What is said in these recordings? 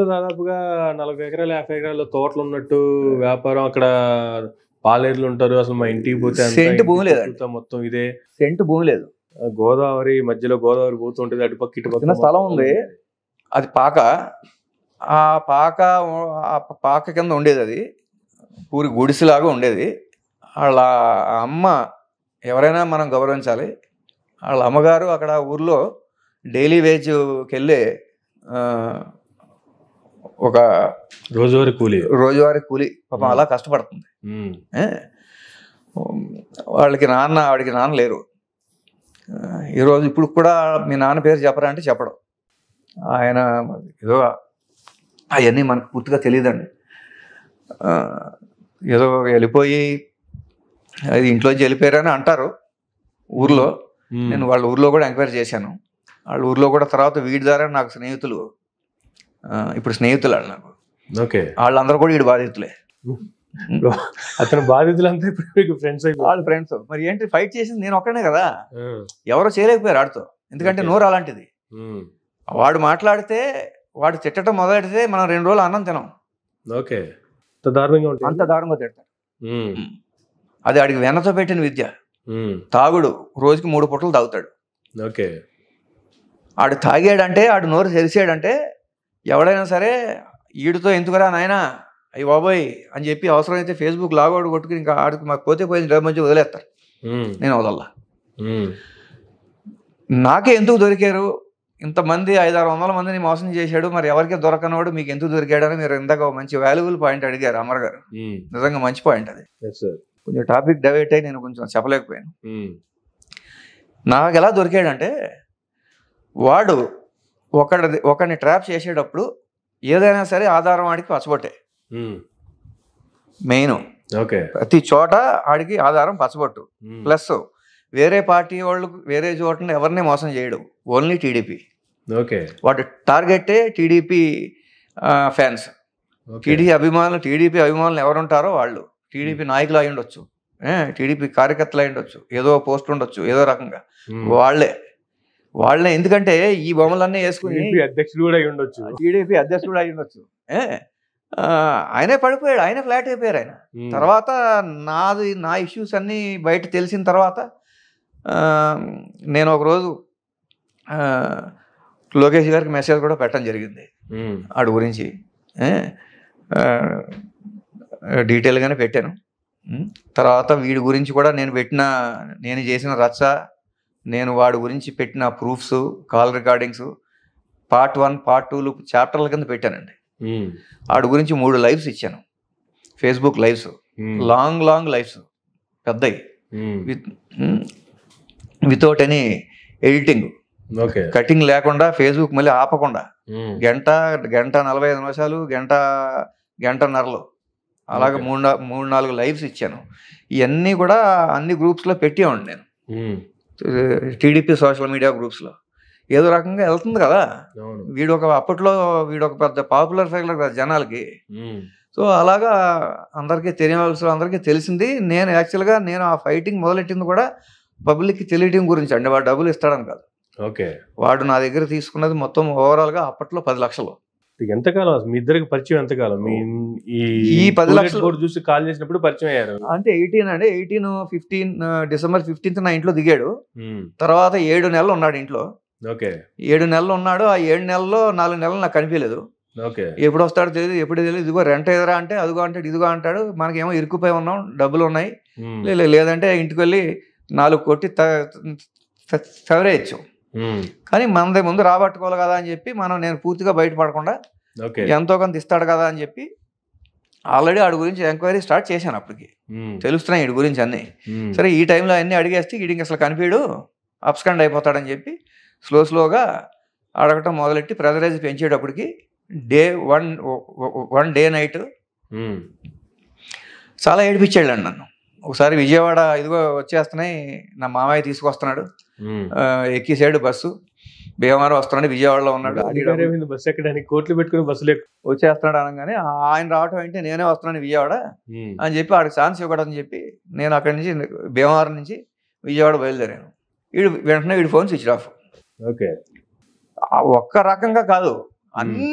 లో దాదాపుగా నలభై ఎకరాలు యాభై ఎకరాలు తోటలు ఉన్నట్టు వ్యాపారం అక్కడ పాలేర్లు ఉంటారు అసలు మా ఇంటికి పోతే అంతా సెంటు ఇంటి భూమి లేదండి. చుట్టూతా మొత్తం ఇదే సెంటు భూమి లేదు ఆ గోదావరి మధ్యలో గోదావరి పోతుంటది అటుపక్క ఇటుపక్క చిన్న స్థలం మొత్తం ఉంది. అది పాక ఆ పాక ఆ పాక కింద ఉండేది అది పూరి గుడిసెలాగా ఉండేది వాళ్ళ అమ్మ ఎవరైనా మనం గౌరవించాలి వాళ్ళ అమ్మగారు అక్కడ ఊర్లో డైలీ వేజ్కి వెళ్ళే ఆ, ఒక రోజువారీ కూలి రోజువారీ కూలి పాపం అలా కష్టపడుతుంది ఉమ్, ఏ? వాళ్ళకి నాన్న ఆవిడకి నాన్న లేరు ఆ, ఈరోజు ఇప్పుడు కూడా మీ నాన్న పేరు చెప్పరా అంటే చెప్పడం ఆయన ఏదో అవన్నీ మనకు పూర్తిగా తెలియదండి ఆ, ఏదో వెళ్ళిపోయి అది ఇంట్లోంచి వెళ్ళిపోయారని అంటారు ఊర్లో ఉమ్, నేను వాళ్ళ ఊర్లో కూడా ఎంక్వైరీ చేశాను వాళ్ళ ఊర్లో కూడా తర్వాత వీడి ద్వారా నాకు స్నేహితులు ఆ, ఇప్పుడు స్నేహితులు వాళ్ళు నాకు ఓకే వాళ్ళందరూ కూడా వీడి బాధితులే అతని బాధితులంతా ఇప్పుడు మీకు ఫ్రెండ్స్ అయిపోయి వాళ్ళ ఫ్రెండ్స్ మరి ఏంటి ఫైట్ చేసింది నేను ఒక్కనే కదా ఎవరో చేయలేకపోయారు ఆడితో ఎందుకంటే Okay. నోరు అలాంటిది వాడు మాట్లాడితే వాడు తిట్టడం మొదలెడితే మనం రెండు రోజులు అన్నం తినం ఓకే అంత దారుణంగా ఉంటుంది అంత దారుణంగా తిడతాడు ఉమ్, అది ఆడికి వెనతో పెట్టిన విద్య ఉమ్, తాగుడు రోజుకి మూడు పుట్టలు తాగుతాడు ఓకే ఆడు తాగాడంటే ఆడు నోరు తెరిసాడంటే ఎవడైనా సరే ఈడితో ఎందుకురా నాయనా అయ్యి బాబోయ్ అని చెప్పి అవసరమైతే ఫేస్బుక్ లాగౌట్ కొట్టుకుని ఇంకా ఆడికి మాకు పోతే పోయింది డబ్బు మంచి వదిలేస్తారు ఉమ్, నేను వదల్లా ఉమ్, నాకే ఎందుకు దొరికారు ఇంతమంది ఐదారు వందల మందిని మోసం చేశాడు మరి ఎవరికి దొరకనోడు మీకు ఎందుకు దొరికాడని మీరు ఇందాక ఒక మంచి వాల్యుబుల్ పాయింట్ అడిగారు అమర్ గారు ఉమ్, నిజంగా మంచి పాయింట్ అది yes sir. కొంచెం టాపిక్ డైవర్ట్ అయ్యి నేను కొంచెం చెప్పలేకపోయాను ఉమ్, నాకు ఎలా దొరికాడంటే వాడు ఒకడి ఒకడిని ట్రాప్ చేసేటప్పుడు ఏదైనా సరే ఆధారం ఆడికి పచ్చబొట్టే ఉమ్, మెయిన్ ఓకే ప్రతి చోట ఆడికి ఆధారం పచ్చబొట్టు ఉమ్, ప్లస్ వేరే పార్టీ వాళ్ళు వేరే చోటని ఎవరిని మోసం చేయడు ఓన్లీ టీడీపీ ఓకే వాడు టార్గెటే టీడీపీ ఫ్యాన్స్ ఓకే టీడీపీ అభిమానులు టీడీపీ అభిమానులు ఎవరుంటారో వాళ్ళు టీడీపీ నాయకులు అయి ఉండొచ్చు టీడీపీ కార్యకర్తలు అయి ఉండొచ్చు ఏదో పోస్ట్ ఉండొచ్చు ఏదో రకంగా ఉమ్, వాళ్ళే వాళ్ళే ఎందుకంటే ఈ బొమ్మలన్నీ వేసుకుని TDP అధ్యక్షుడు కూడా అయి ఉండొచ్చు టీడీపీ అధ్యక్షుడు అయి ఉండొచ్చు ఏ? ఆ, ఆయనే పడిపోయాడు ఆయనే ఫ్లాట్ అయిపోయారు ఆయన ఉమ్, తర్వాత నాది నా ఇష్యూస్ అన్నీ బయట తెలిసిన తర్వాత ఆ, నేను ఒకరోజు ఆ, లోకేష్ గారికి మెసేజ్ కూడా పెట్టడం జరిగింది ఉమ్, ఆడు గురించి ఏ? ఆ, డీటెయిల్గానే పెట్టాను ఉం. తర్వాత వీడి గురించి కూడా నేను పెట్టిన నేను చేసిన రచ్చ నేను వాడి గురించి పెట్టిన proofs call recordings part one part టూలు చాప్టర్ల కింద పెట్టానండి ఉమ్, ఆడి గురించి మూడు లైవ్స్ ఇచ్చాను Facebook lives um, long long lives పెద్దవి um, with without any editing okay cutting లేకుండా ఫేస్బుక్ మళ్ళీ ఆపకుండా ఉమ్, గంట గంట నలభై ఐదు నిమిషాలు గంట గంటన్నరలో అలాగే Okay. మూడు నా- మూడు నాలుగు లైవ్స్ ఇచ్చాను ఇవన్నీ కూడా అన్ని గ్రూప్స్లో పెట్టేవాడిని నేను ఉమ్, టీడీపీ సోషల్ మీడియా గ్రూప్స్లో ఏదో రకంగా వెళ్తుంది కదా అవును వీడు ఒక అప్పట్లో వీడు ఒక పెద్ద పాపులర్ ఫిగర్ కదా జనాలకి ఉమ్, సో అలాగా అందరికీ తెలియవలసిన అందరికీ తెలిసింది నేను యాక్చువల్గా నేను ఆ ఫైటింగ్ మొదలెట్టింది కూడా పబ్లిక్కి తెలియటం గురించి అండి వాడు డబ్బులు ఇస్తాడని కాదు ఓకే వాడు నా దగ్గర తీసుకున్నది మొత్తం ఓవరాల్గా అప్పట్లో పది లక్షలు ఎంతకాలం అసలు మీ ఇద్దరికి పరిచయం ఎంతకాలం మీ ఈ ఈ పది టూలెట్ లక్షలు- బోర్డు చూసి కాల్ చేసినప్పుడు పరిచయం అయ్యారు అంటే ఎయిటీన్ అండి ఎయిటీన్ ఫిఫ్టీన్ డిసెంబర్ ఫిఫ్టీన్త్ నా ఇంట్లో దిగాడు ఉమ్, తర్వాత ఏడు నెలలు ఉన్నాడు ఇంట్లో ఓకే ఏడు నెలలు ఉన్నాడు ఆ ఏడు నెలల్లో నాలుగు నెలలు నాకు కనిపించలేదు ఓకే ఎప్పుడు వస్తాడో తెలియదు ఎప్పుడు తెలియదు ఇదిగో రెంట్ ఎదురా అంటే అదిగో అంటాడు ఇదిగో అంటాడు మనకేమో ఇరుక్కుపోయి ఉన్నాం డబ్బులు ఉన్నాయి ఉమ్, లే- లే- లేదంటే ఇంటికి వెళ్ళి నాలుగు కొట్టి ఫెవరేయచ్చు ఉమ్, కానీ మనది ముందు రాబట్టుకోవాలి కదా అని చెప్పి మనం నేను పూర్తిగా బయటపడకుండా ఓకే ఎంతో కొంత ఇస్తాడు కదా అని చెప్పి ఆల్రెడీ ఆడి గురించి ఎంక్వైరీ స్టార్ట్ చేశాను అప్పటికి ఉమ్, తెలుస్తున్నాయి వీడి గురించి అన్నీ ఉమ్, సరే ఈ టైంలో అన్నీ అడిగేస్తే వీడికి అసలు కనిపించడు అప్స్కండ్ అయిపోతాడని చెప్పి స్లో స్లోగా అడగటం మొదలెట్టి ప్రెజరైజ్ పెంచేటప్పటికి day one one day night um, చాలా ఏడిపించాడు నన్ను ఒకసారి విజయవాడ ఇదిగో వచ్చేస్తున్నాయి నా మామయ్య తీసుకొస్తున్నాడు ఉమ్. ఆ, ఎక్కిసాడు బస్సు భీమవరం వస్తున్నాడు విజయవాడలో ఉన్నాడు అది వేరే ఏమైంది బస్సు ఎక్కడానికి కోట్లు పెట్టుకుని బస్సులు ఎక్కు వచ్చేస్తున్నాడు అనగానే ఆయన రావటం అంటే నేనే వస్తున్నాను విజయవాడ ఉమ్, అని చెప్పి ఆడికి ఛాన్స్ ఇవ్వకూడదని చెప్పి నేను అక్కడి నుంచి భీమవరం నుంచి విజయవాడ బయలుదేరాను వీడు వెంటనే వీడి ఫోన్ స్విచ్ ఆఫ్ ఓకే ఆ ఒక్క రకంగా కాదు అన్ని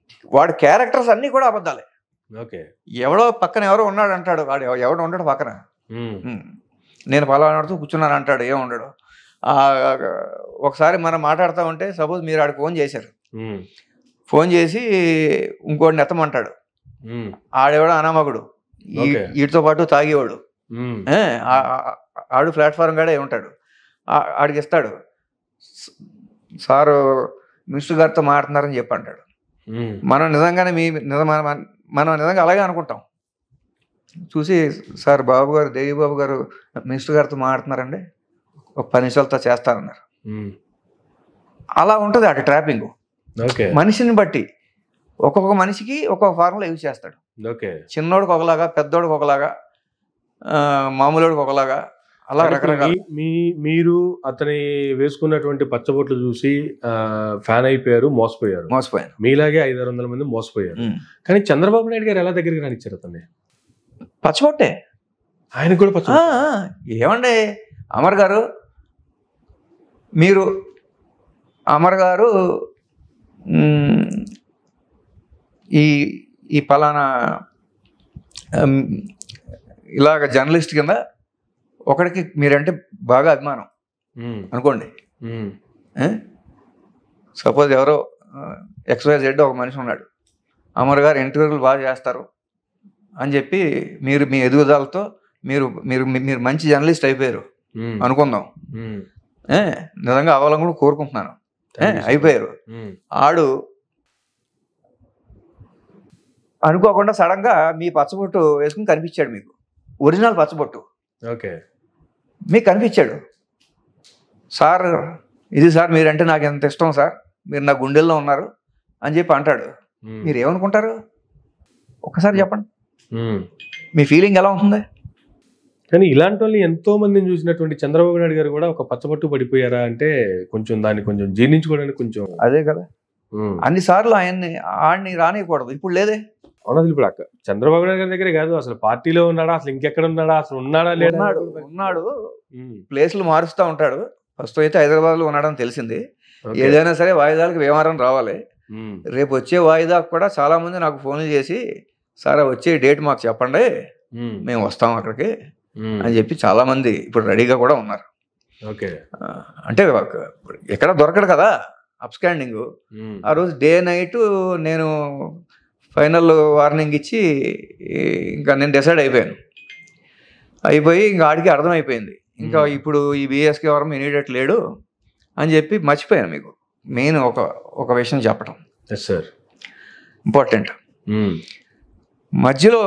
వాడి క్యారెక్టర్స్ అన్నీ కూడా అబద్ధాలే ఓకే ఎవడో పక్కన ఎవరో ఉన్నాడు అంటాడు వాడు ఎవ- ఎవడో ఉంటాడు పక్కన ఉమ్, ఉమ్. నేను పలానాడుతూ కూర్చున్నాను అంటాడు ఏం ఉండడు ఆ, ఒకసారి మనం మాట్లాడుతూ ఉంటే సపోజ్ మీరు ఆడికి ఫోన్ చేశారు ఉమ్, ఫోన్ చేసి ఇంకోటిని ఎత్తమంటాడు ఉమ్, ఆడెవడో అనామకుడు ఈ- Okay. వీటితో పాటు తాగేవాడు ఉమ్, ఏ, ఆ- ఆ- ఆడు ప్లాట్ఫామ్ కాడే ఉంటాడు ఆ- ఆడికి ఇస్తాడు "స- సారు మినిస్టర్ గారితో మాట్లాడుతున్నారని చెప్పి అంటాడు ఉమ్, మనం నిజంగానే మీ నిజ మన- మన- మనం నిజంగా అలాగే అనుకుంటాం చూసి సార్ బాబు గారు దేవి బాబు గారు మినిస్టర్ గారితో మాట్లాడుతున్నారండి ఒక పది నిమిషాలతో చేస్తారన్నారు ఉమ్, అలా ఉంటుంది అటు ట్రాపింగ్ ఓకే మనిషిని బట్టి ఒక్కొక్క మనిషికి ఒక్కొక్క ఫార్ములా యూజ్ చేస్తాడు ఓకే చిన్నోడికి ఒకలాగా పెద్దోడికి ఒకలాగా ఆ, మామూలుడికి ఒకలాగా అలా కానీ ఇప్పుడు రకరకాల మీ- మీ మీరు అతని వేసుకున్నటువంటి పచ్చబొట్లు చూసి ఫ్యాన్ అయిపోయారు మోసపోయారు మోసపోయాను మీలాగే ఐదారు వందల మంది మోసపోయారు ఉమ్. కానీ చంద్రబాబు నాయుడు గారు ఎలా దగ్గరికి రానిచ్చారు అతన్ని పచ్చబొట్టే ఆయనకు కూడా పచ్చ ఆ, ఆ, ఏమండి అమర్ గారు మీరు అమర్ గారు మ్, ఈ ఈ పలానా ఉమ్, ఇలాగ జర్నలిస్ట్ కింద ఒకడికి మీరంటే బాగా అభిమానం ఉమ్, అనుకోండి ఉమ్, సపోజ్ ఎవరో ఎక్స్వైజ్ జెడ్ ఒక మనిషి ఉన్నాడు అమర్ గారు ఇంటర్వ్యూలు బాగా చేస్తారు అని చెప్పి మీరు మీ ఎదుగుదలతో మీరు మీరు మీరు మంచి జర్నలిస్ట్ అయిపోయారు ఉమ్, అనుకుందాం ఉమ్, ఏ, నిజంగా అవ్వాలని కూడా కోరుకుంటున్నాను ఏ, Thank you, sir. అయిపోయారు ఉమ్, ఆడు అనుకోకుండా సడన్ గా మీ పచ్చబొట్టు వేసుకుని కనిపించాడు మీకు ఒరిజినల్ పచ్చబొట్టు ఓకే మీకు కనిపించాడు సార్ ఇది సార్ మీరంటే నాకు ఎంత ఇష్టం సార్ మీరు నా గుండెల్లో ఉన్నారు అని చెప్పి అంటాడు ఉమ్, మీరు ఏమనుకుంటారు ఒక్కసారి చెప్పండి ఉమ్. మీ ఫీలింగ్ ఎలా ఉంటుంది కానీ ఇలాంటి వాళ్ళు ఎంతో మందిని చూసినటువంటి చంద్రబాబు నాయుడు గారు కూడా ఒక పచ్చబట్టు పడిపోయారా అంటే కొంచెం దాన్ని కొంచెం జీర్ణించుకోవడానికి కొంచెం అదే కదా ఉమ్. అన్నిసార్లు ఆయన్ని ఆడిని రానియకూడదు ఇప్పుడు లేదే అవును అసలు ఇప్పుడు అక్క చంద్రబాబు నాయుడు గారి దగ్గరే కాదు అసలు పార్టీలో ఉన్నాడా అసలు ఇంకెక్కడ ఉన్నాడా అసలు ఉన్నాడా లేడా ఉన్నాడు ఉన్నాడు ఉమ్, ప్లేస్లు మారుస్తూ ఉంటాడు ఫస్ట్ అయితే హైదరాబాద్లో ఉన్నాడని తెలిసింది ఓకే. ఏదైనా సరే వాయిదాలకు వ్యవహారం రావాలి ఉమ్, రేపు వచ్చే వాయిదాకు కూడా చాలా మంది నాకు ఫోన్లు చేసి సార్ ఆ వచ్చే డేట్ మాకు చెప్పండి ఉమ్, మేము వస్తాం అక్కడికి ఉమ్, అని చెప్పి చాలా మంది ఇప్పుడు రెడీగా కూడా ఉన్నారు ఓకే ఆ, అంటే ఒక- ఎక్కడ దొరకడు కదా అప్స్కాండింగ్ ఉమ్, ఆ రోజు డే నైట్ నేను ఫైనల్ వార్నింగ్ ఇచ్చి ఇంకా నేను డిసైడ్ అయిపోయాను అయిపోయి ఇంకా ఆడికి అర్థమైపోయింది ఇంకా Hmm. ఇప్పుడు ఈ బిఎస్కే వరం ఇమీడియట్ లేడు అని చెప్పి మర్చిపోయాను మీకు మెయిన్ ఒక ఒక విషయం చెప్పడం ఎస్ సార్ ఇంపార్టెంట్ ఉమ్, మధ్యలో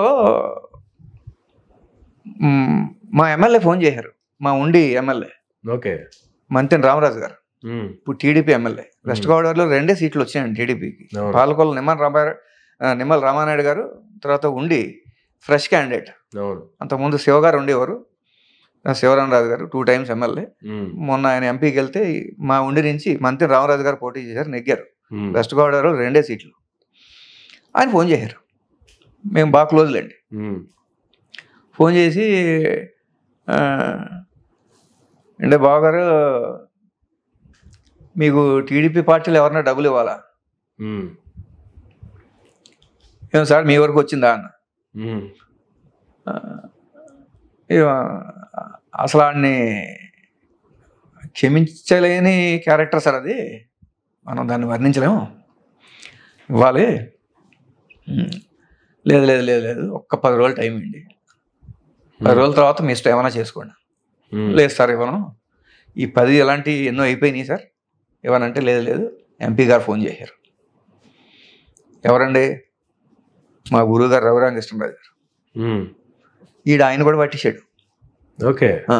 మ్, మా ఎమ్మెల్యే ఫోన్ చేశారు మా ఉండి ఎమ్మెల్యే ఓకే మంతెన్ రామరాజు గారు ఉమ్, ఇప్పుడు టీడీపీ ఎమ్మెల్యే వెస్ట్ గోదావరిలో రెండే సీట్లు వచ్చాయండి టీడీపీకి అవును. పాలకొల్లు నిమ్మల రామారావు నిమ్మల రామానాయుడు గారు తర్వాత ఉండి ఫ్రెష్ క్యాండిడేట్ అవును అంతకుముందు శివ గారు ఉండేవారు ఆ, శివరామరాజు గారు టూ టైమ్స్ ఎమ్మెల్యే ఉమ్, మొన్న ఆయన ఎంపీకి వెళ్తే మా ఉండి నుంచి మంత్రి రామరాజు గారు పోటీ చేశారు నెగ్గారు ఉమ్, వెస్ట్ గోదావరిలో రెండే సీట్లు ఆయన ఫోన్ చేశారు మేము బాగా క్లోజ్లేండి ఉమ్, ఫోన్ చేసి ఆ, అంటే బావగారు మీకు టీడీపీ పార్టీలు ఎవరన్నా డబ్బులు ఇవ్వాలా ఉమ్, ఏం సార్ మీ వరకు వచ్చిందా అన్న ఉమ్, ఆ, ఇక అసలు ఆడిని క్షమించలేని క్యారెక్టర్ సార్ అది మనం దాన్ని వర్ణించలేము ఇవ్వాలి ఉమ్. లేదు లేదు లేదు లేదు ఒక్క పది రోజులు టైం ఇవ్వండి పది రోజుల తర్వాత మీ ఇష్టం ఏమైనా చేసుకోండి ఉమ్, లేదు సార్ ఇవ్వను ఈ పది ఎలాంటి ఎన్నో అయిపోయినాయి సార్ ఇవ్వనంటే లేదు లేదు ఎంపీ గారు ఫోన్ చేశారు ఎవరండి మా గురువు గారు రఘురామకృష్ణరాజు గారు ఉమ్, ఈడ ఆయన కూడా పట్టించాడు ఓకే ఆ.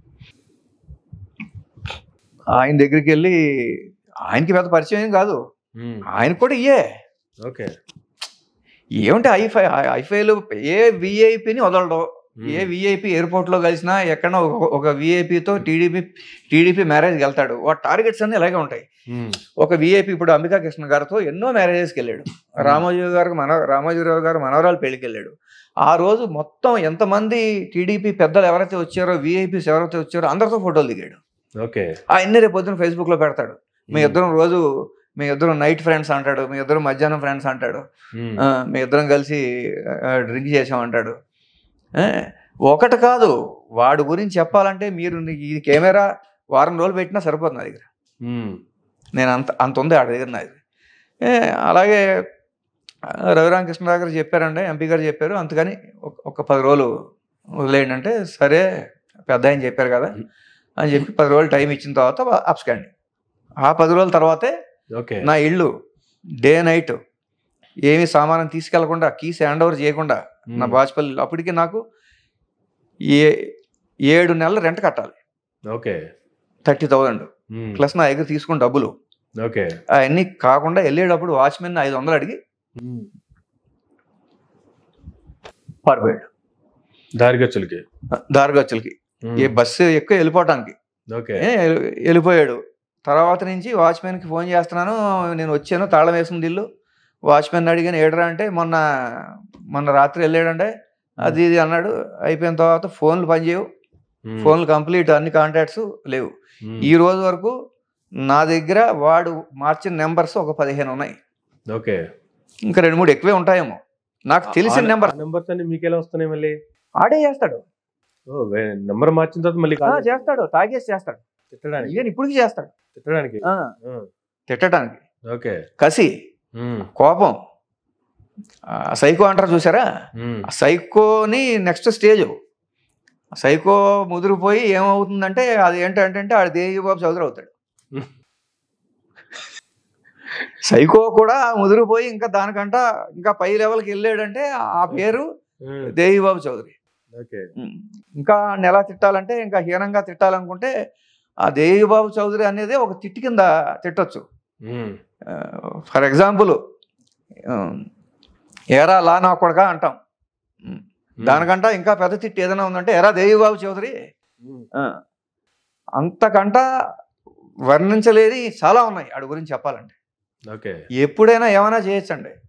ఆయన దగ్గరికి వెళ్ళి ఆయనకి పెద్ద పరిచయం ఏం కాదు ఉమ్, ఆయన కూడా ఇయ్యే ఓకే ఏమంటే ఐఫై ఐఫైలు ఏ విఐపిని వదలడు ఉమ్, ఏ విఐపి ఎయిర్పోర్ట్లో కలిసినా ఎక్కడో ఒక- ఒక విఐపితో టీడీపీ టీడీపీ మ్యారేజ్కి వెళ్తాడు వాటి టార్గెట్స్ అన్నీ ఇలాగే ఉంటాయి ఉమ్, ఒక విఐపి ఇప్పుడు అంబికా కృష్ణ గారితో ఎన్నో మ్యారేజెస్కి వెళ్ళాడు రామోజీ గారికి మన రామోజీరావు గారు మనవరాలు పెళ్లికి వెళ్ళాడు ఆ రోజు మొత్తం ఎంతమంది టీడీపీ పెద్దలు ఎవరైతే వచ్చారో విఐపీస్ ఎవరైతే వచ్చారో అందరితో ఫోటోలు దిగాడు ఓకే ఆయన్ని రేపు పొద్దున ఫేస్బుక్లో పెడతాడు మీ ఇద్దరం రోజు మీ ఇద్దరు నైట్ ఫ్రెండ్స్ అంటాడు మీ ఇద్దరు మధ్యాహ్నం ఫ్రెండ్స్ అంటాడు ఉమ్. ఆ, మీ ఇద్దరం కలిసి డ్రింక్ చేసామంటాడు ఏ, ఒకటి కాదు వాడి గురించి చెప్పాలంటే మీరు నీ- ఈ కెమెరా వారం రోజులు పెట్టినా సరిపోతుంది నా దగ్గర ఉమ్. నేను అంత అంత ఉంది ఆడ దగ్గర నాది ఏ, అలాగే ఆ, రఘురామకృష్ణరావు గారు చెప్పారండి ఎంపీ గారు చెప్పారు అందుకని ఒక- ఒక పది రోజులు వదిలేయండి అంటే సరే పెద్ద ఆయన చెప్పారు కదా అని చెప్పి పది రోజులు టైం ఇచ్చిన తర్వాత అప్స్కాండి ఆ పది రోజుల తర్వాతే ఓకే నా ఇల్లు డే నైట్ ఏమి సామానం తీసుకెళ్లకుండా కీస్ హ్యాండ్ ఓవర్ చేయకుండా నా ఉమ్. బాజ్పల్లి అప్పటికి నాకు ఏ ఏడు నెలలు రెంట్ కట్టాలి okay thirty thousand um. Plus నా దగ్గర తీసుకున్న డబ్బులు ఓకే అవన్నీ కాకుండా వెళ్ళేటప్పుడు వాచ్మెన్ ఐదు వందలు అడిగి ఉమ్. పారిపోయాడు దారి ఖర్చులకి దారిగచ్చులకి ఉమ్. ఏ బస్సు ఎక్కువ వెళ్ళిపోవటానికి ఓకే ఏ, వెళ్ళిపోయాడు తర్వాత నుంచి వాచ్మెన్కి ఫోన్ చేస్తున్నాను నేను వచ్చాను తాళం వేసుకుంది ఇల్లు వాచ్మెన్ అడిగాను ఏడరా అంటే మొన్న మొన్న రాత్రి వెళ్ళాడంటే అది ఇది అన్నాడు అయిపోయిన తర్వాత ఫోన్లు పనిచేయవు ఉమ్. ఫోన్లు కంప్లీట్ అన్ని కాంటాక్ట్స్ లేవు ఉమ్. ఈ రోజు వరకు నా దగ్గర వాడు మార్చిన నెంబర్స్ ఒక పదిహేను ఉన్నాయి ఓకే ఇంకా రెండు మూడు ఎక్కువే ఉంటాయేమో నాకు తెలిసిన ఆ- నెంబర్ ఆ నెంబర్స్ అన్ని మీకు ఎలా వస్తున్నాయి మళ్ళీ ఆడే చేస్తాడు ఓ నెంబర్ మార్చిన తర్వాత మళ్ళీ ఆ, కాల్ చేస్తాడు తాగేసి చేస్తాడు తిట్టడానికి ఈవెన్ ఇప్పటికి చేస్తాడు తిట్టడానికి ఆ, ఉమ్. తిట్టడానికి ఓకే కసి ఉమ్. కోపం ఆ, సైకో అంటారు చూసారా ఉమ్. ఆ సైకోని నెక్స్ట్ స్టేజ్ సైకో ముదిరిపోయి ఏమవుతుందంటే అది ఏంటంటే ఆడు దేవి బాబు చౌదరి అవుతాడు సైకో కూడా ముదిరిపోయి ఇంకా దానికంట ఇంకా పై లెవెల్కి వెళ్ళాడంటే ఆ పేరు ఉమ్. దేవి బాబు చౌదరి ఓకే ఉమ్. ఇంకా వాడిని ఎలా తిట్టాలంటే ఇంకా హీనంగా తిట్టాలనుకుంటే ఆ దేవి బాబు చౌదరి అనేది ఒక తిట్టు కింద తిట్టొచ్చు ఉమ్. ఫర్ ఎగ్జాంపుల్ ఏరా లా నా కొడక అంటాం ఉమ్. దానికంట ఇంకా పెద్ద తిట్టు ఏదైనా ఉందంటే ఎరా దేవి బాబు చౌదరి ఉమ్. ఆ, అంతకంట వర్ణించలేని చాలా ఉన్నాయి ఆడి గురించి చెప్పాలంటే ఓకే ఎప్పుడైనా ఏమైనా చేయొచ్చండి